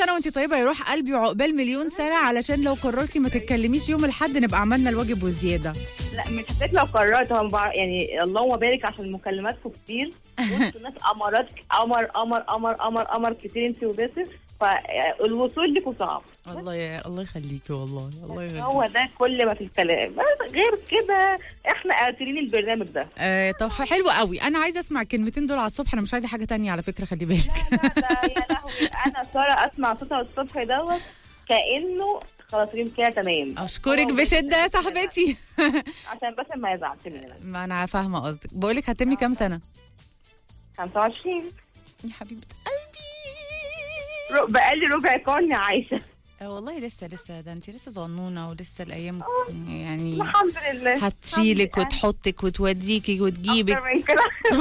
سنه وانت طيبه يروح قلبي وعقبال مليون سنه علشان لو قررتي ما تتكلميش يوم الاحد نبقى عملنا الواجب والزياده لا مش حسيت لو قررت هم بع- يعني اللهم بارك عشان مكالماتكم كتير وانتوا ناس امارات قمر قمر قمر قمر قمر كتير انت وباسم فالوصول لكم صعب الله يا الله يخليكي والله الله يخليكي هو ده كل ما في الكلام بس غير كده احنا قاتلين البرنامج ده آه طب حلو قوي انا عايزه اسمع الكلمتين دول على الصبح انا مش عايزه حاجه تانية على فكره خلي بالك لا لا ده يا لهوي انا ساره اسمع صوتها الصبح دوت كانه خلاص يوم كده تمام اشكرك هو بشده يا بس- صاحبتي عشان بس ما يزعلش مننا ما انا فاهمه قصدك بقول لك هتمي كام سنه 25 يا حبيبه قلبي رو- بقالي ربع قرن عايشه آه والله لسه لسه ده انت لسه صغنونه ولسه الايام يعني الحمد لله هتشيلك الحمد لله. وتحطك وتوديكي وتجيبك أكتر من كده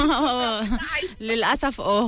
للاسف اه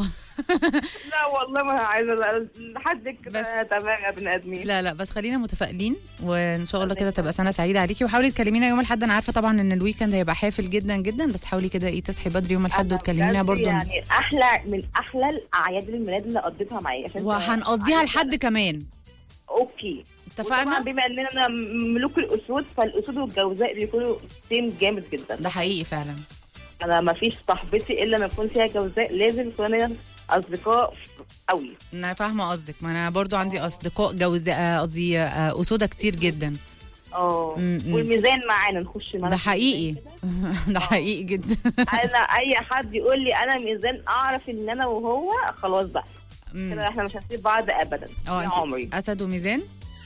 لا والله ما عايزه لا، لحد كده تمام يا بني ادمين لا لا بس خلينا متفائلين وان شاء الله كده تبقى سنه سعيده عليكي وحاولي تكلمينا يوم الاحد انا عارفه طبعا ان الويكند هيبقى حافل جدا جدا بس حاولي كده ايه تصحي بدري يوم الاحد أنا وتكلمينا بجد برضو يعني احلى من احلى الاعياد الميلاد اللي قضيتها معايا عشان وهنقضيها لحد كمان اوكي وطبعا اتفقنا بما اننا ملوك الاسود فالاسود والجوزاء بيكونوا سيم جامد جدا ده حقيقي فعلا انا ما فيش صاحبتي الا ما يكون فيها جوزاء لازم يكون لنا اصدقاء قوي انا فاهمه قصدك ما انا برضو عندي اصدقاء جوزاء قصدي آه، اسوده كتير جدا اه م- م. والميزان معانا نخش معانا ده في حقيقي الميزان ده حقيقي جدا كده. انا اي حد يقول لي انا ميزان اعرف ان انا وهو خلاص بقى مم. كده احنا مش هنسيب بعض ابدا اه يا انت عمري اسد وميزان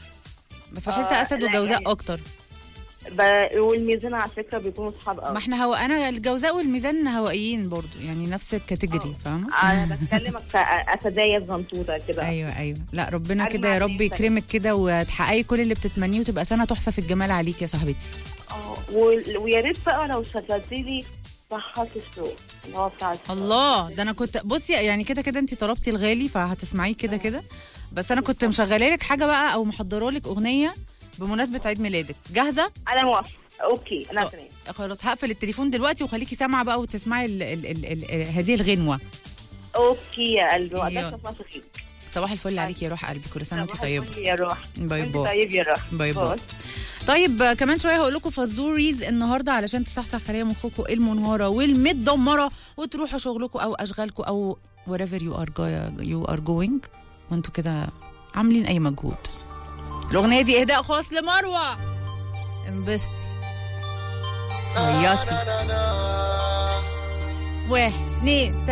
بس بحس آه، اسد لا وجوزاء يعني- اكتر ب... والميزان على فكره بيكونوا اصحاب ما قوي احنا هو انا الجوزاء والميزان هوائيين برضو يعني نفس الكاتيجوري فاهمه انا بتكلمك كاسدايه صغنطوطه كده ايوه ايوه لا ربنا أجمع كده يا رب اتنين تاني. يكرمك كده وتحققي كل اللي بتتمنيه وتبقى سنه تحفه في الجمال عليك يا صاحبتي اه وال- ويا ريت بقى لو شغلتي لي صحات الصوت اللي هو بتاع الصوت. الله ده انا كنت بصي يعني كده كده انت طلبتي الغالي فهتسمعيه كده كده بس انا كنت مشغله لك حاجه بقى او محضره لك اغنيه بمناسبه عيد ميلادك جاهزه انا موافقه اوكي انا طب. تمام خلاص هقفل التليفون دلوقتي وخليكي سامعه بقى وتسمعي ال ال ال ال هذه الغنوه اوكي يا قلبي يلا. وقدرت اسمع صوتك صباح الفل عليكي يا روح قلبي كل سنه وانت طيبه صباح الفل يا روح باي وانت باي طيب يا روح باي باي طيب آه، كمان شويه هقول لكم فزوريز النهارده علشان تصحصح خلايا مخكم المنهاره والمتدمره وتروحوا شغلكم او اشغالكم او wherever you are go- you are going وانتوا كده عاملين اي مجهود الاغنيه دي اهداء خاص لمروه انبسطي هيصي واحد اتنين